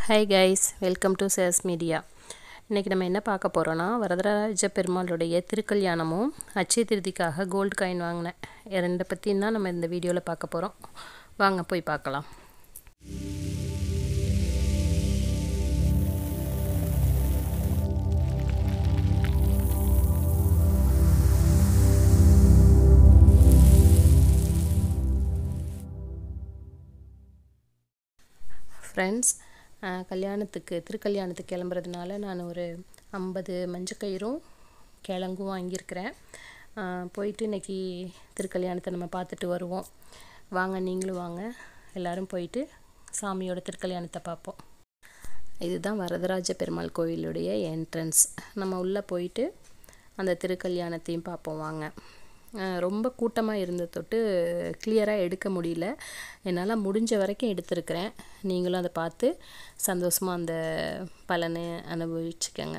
high guys welcome to Chase Media இன்றைக்கி நம்ம என்ன பார்க்க போகிறோன்னா வரதராஜ பெருமாளுடைய திருக்கல்யாணமும் அச்சய திருதிக்காக கோல்டு காயின் வாங்கினேன் ரெண்டை பற்றியும் தான் நம்ம இந்த வீடியோவில் பார்க்க போகிறோம் வாங்க போய் பார்க்கலாம் ஃப்ரெண்ட்ஸ் கல்யாணத்துக்கு திருக்கல்யாணத்துக்கு கிளம்புறதுனால நான் ஒரு ஐம்பது மஞ்சக்கயிறும் கிழங்கும் வாங்கியிருக்கிறேன் போயிட்டு இன்றைக்கி திருக்கல்யாணத்தை நம்ம பார்த்துட்டு வருவோம் வாங்க நீங்களும் வாங்க எல்லோரும் போயிட்டு சாமியோட திருக்கல்யாணத்தை பார்ப்போம் இதுதான் வரதராஜ பெருமாள் கோவிலுடைய என்ட்ரன்ஸ் நம்ம உள்ளே போயிட்டு அந்த திருக்கல்யாணத்தையும் பார்ப்போம் வாங்க ரொம்ப கூட்டமாக இருந்த தொட்டு கிளியராக எடுக்க முடியல என்னால் முடிஞ்ச வரைக்கும் எடுத்திருக்கிறேன் நீங்களும் அதை பார்த்து சந்தோஷமாக அந்த பலனை அனுபவிச்சுக்கோங்க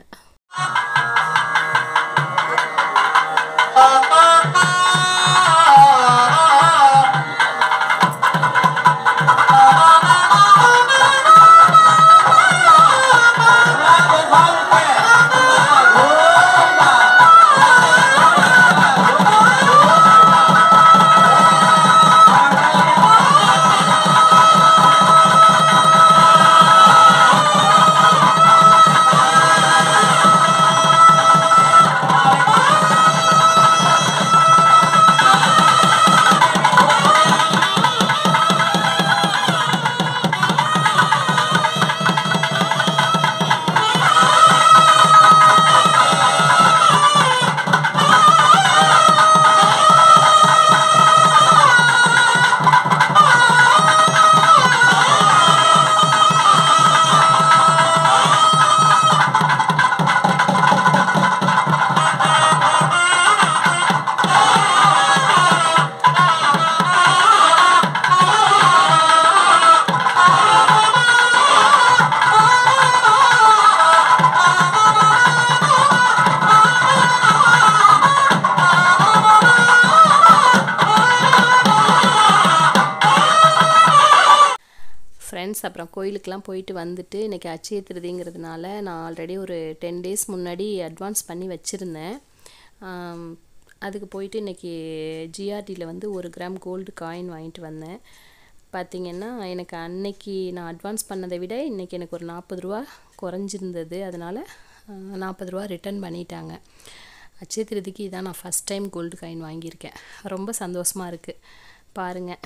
ஃப்ரெண்ட்ஸ் அப்புறம் கோயிலுக்கெலாம் போயிட்டு வந்துட்டு இன்றைக்கி அச்சய திருதிங்கிறதுனால நான் ஆல்ரெடி ஒரு டென் டேஸ் முன்னாடி அட்வான்ஸ் பண்ணி வச்சுருந்தேன் அதுக்கு போயிட்டு இன்றைக்கி ஜிஆர்டியில் வந்து ஒரு கிராம் கோல்டு காயின் வாங்கிட்டு வந்தேன் பார்த்திங்கன்னா எனக்கு அன்னைக்கு நான் அட்வான்ஸ் பண்ணதை விட இன்றைக்கி எனக்கு ஒரு நாற்பது ரூபா குறைஞ்சிருந்தது அதனால் நாற்பது ரூபா ரிட்டர்ன் பண்ணிட்டாங்க அச்சய திருதிக்கு இதான் நான் ஃபஸ்ட் டைம் கோல்டு காயின் வாங்கியிருக்கேன் ரொம்ப சந்தோஷமாக இருக்குது பாருங்கள்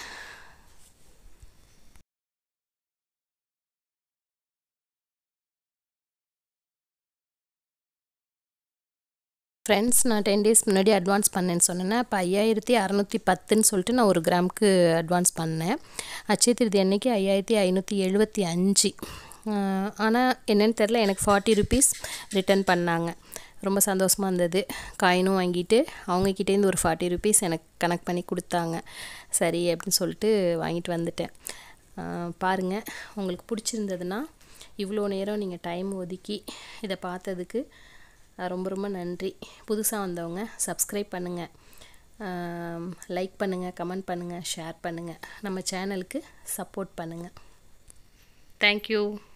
ஃப்ரெண்ட்ஸ் நான் டென் டேஸ் முன்னாடி அட்வான்ஸ் பண்ணேன்னு சொன்னேன்னா இப்போ ஐயாயிரத்தி அறநூற்றி பத்துன்னு சொல்லிட்டு நான் ஒரு கிராமுக்கு அட்வான்ஸ் பண்ணேன் அச்சய திருதி அன்னைக்கு ஐயாயிரத்தி ஐநூற்றி எழுபத்தி அஞ்சு ஆனால் என்னென்னு தெரில எனக்கு ஃபார்ட்டி ருபீஸ் ரிட்டர்ன் பண்ணாங்க ரொம்ப சந்தோஷமாக இருந்தது காயினும் வாங்கிட்டு அவங்கக்கிட்டேருந்து ஒரு ஃபார்ட்டி ருபீஸ் எனக்கு கனெக்ட் பண்ணி கொடுத்தாங்க சரி அப்படின்னு சொல்லிட்டு வாங்கிட்டு வந்துட்டேன் பாருங்கள் உங்களுக்கு பிடிச்சிருந்ததுன்னா இவ்வளோ நேரம் நீங்கள் டைம் ஒதுக்கி இதை பார்த்ததுக்கு ரொம்ப ரொம்ப நன்றி புதுசாக வந்தவங்க சப்ஸ்கிரைப் பண்ணுங்கள் லைக் பண்ணுங்கள் கமெண்ட் பண்ணுங்கள் ஷேர் பண்ணுங்கள் நம்ம சேனலுக்கு சப்போர்ட் பண்ணுங்கள் தேங்க்யூ